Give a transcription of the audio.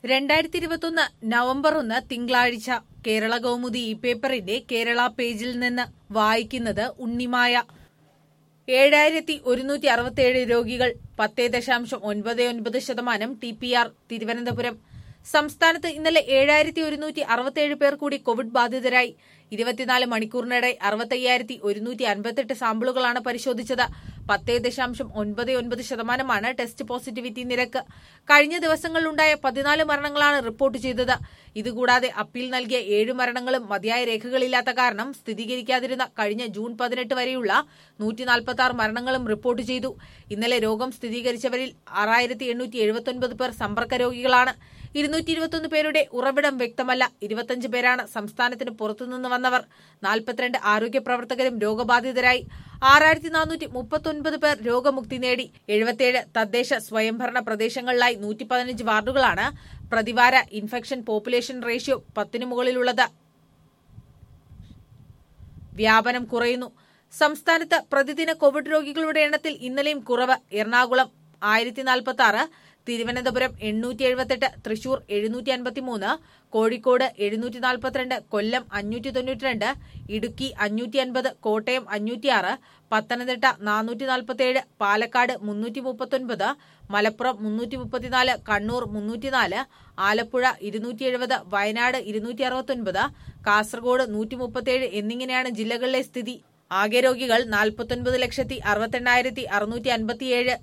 രണ്ടായിരത്തി ഇരുപത്തൊന്ന് നവംബർ ഒന്ന് തിങ്കളാഴ്ച കേരള കൗമുദി ഈ പേപ്പറിന്റെ കേരള പേജിൽ നിന്ന് വായിക്കുന്നത് ഉണ്ണിമായ ഏഴായിരത്തി ഒരുന്നൂറ്റി അറുപത്തിയേഴ് രോഗികൾ പത്തേ ദശാംശം ഒൻപത് ഒൻപത് ശതമാനം ടി പി ആർ തിരുവനന്തപുരം സംസ്ഥാനത്ത് ഇന്നലെ ഏഴായിരത്തി ഒരുന്നൂറ്റി അറുപത്തിയേഴ് പേർ കൂടി കോവിഡ് ബാധിതരായി ഇരുപത്തിനാല് മണിക്കൂറിനിടെ അറുപത്തയ്യായിരത്തി ഒരുന്നൂറ്റി അൻപത്തെട്ട് സാമ്പിളുകളാണ് പരിശോധിച്ചത് പത്തേ ദശാംശം ഒൻപത് ഒൻപത് ശതമാനമാണ് ടെസ്റ്റ് പോസിറ്റിവിറ്റി നിരക്ക് കഴിഞ്ഞ ദിവസങ്ങളിലുണ്ടായ പതിനാല് മരണങ്ങളാണ് റിപ്പോർട്ട് ചെയ്തത് ഇതുകൂടാതെ അപ്പീൽ നൽകിയ ഏഴ് മരണങ്ങളും മതിയായ രേഖകളില്ലാത്ത കാരണം സ്ഥിരീകരിക്കാതിരുന്ന കഴിഞ്ഞ ജൂൺ പതിനെട്ട് വരെയുള്ള നൂറ്റി നാൽപ്പത്തി ആറ് മരണങ്ങളും റിപ്പോർട്ട് ചെയ്തു ഇന്നലെ രോഗം സ്ഥിരീകരിച്ചവരിൽ ആറായിരത്തി എണ്ണൂറ്റി എഴുപത്തൊൻപത് പേർ സമ്പർക്ക രോഗികളാണ് ഇരുന്നൂറ്റി ഇരുപത്തൊന്ന് പേരുടെ ഉറവിടം വ്യക്തമല്ല ഇരുപത്തഞ്ച് പേരാണ് സംസ്ഥാനത്തിന് പുറത്തുനിന്ന് വന്നവർ നാൽപ്പത്തിരണ്ട് ആരോഗ്യ പ്രവർത്തകരും രോഗബാധിതരായി ആറായിരത്തി നാനൂറ്റി മുപ്പത്തൊൻപത് പേർ രോഗമുക്തി നേടി എഴുപത്തിയേഴ് തദ്ദേശ സ്വയംഭരണ പ്രദേശങ്ങളിലായി നൂറ്റി പതിനഞ്ച് വാർഡുകളാണ് പ്രതിവാര ഇൻഫെക്ഷൻ പോപ്പുലേഷൻ റേഷ്യോ പത്തിനു മുകളിലുള്ളത് വ്യാപനം കുറയുന്നു സംസ്ഥാനത്ത് പ്രതിദിന കോവിഡ് രോഗികളുടെ എണ്ണത്തിൽ ഇന്നലെയും കുറവ് എറണാകുളം ആയിരത്തി നാൽപ്പത്തി ആറ് തിരുവനന്തപുരം എണ്ണൂറ്റി എഴുപത്തെട്ട് തൃശൂർ എഴുന്നൂറ്റി അൻപത്തിമൂന്ന് കോഴിക്കോട് എഴുന്നൂറ്റി നാൽപ്പത്തിരണ്ട് കൊല്ലം അഞ്ഞൂറ്റി തൊണ്ണൂറ്റിരണ്ട് ഇടുക്കി അഞ്ഞൂറ്റി അൻപത് കോട്ടയം അഞ്ഞൂറ്റിയാറ് പത്തനംതിട്ട നാനൂറ്റി നാൽപ്പത്തിയേഴ് പാലക്കാട് മുന്നൂറ്റി മുപ്പത്തൊൻപത് മലപ്പുറം മുന്നൂറ്റി മുപ്പത്തിനാല് കണ്ണൂർ മുന്നൂറ്റിനാല് ആലപ്പുഴ ഇരുന്നൂറ്റി എഴുപത് വയനാട് ഇരുന്നൂറ്റി അറുപത്തൊൻപത് കാസർഗോഡ് നൂറ്റി മുപ്പത്തിയേഴ് എന്നിങ്ങനെയാണ് ജില്ലകളിലെ സ്ഥിതി ആകെ രോഗികൾ നാൽപ്പത്തൊൻപത് ലക്ഷത്തി അറുപത്തെണ്ണായിരത്തി അറുന്നൂറ്റി അൻപത്തിയേഴ്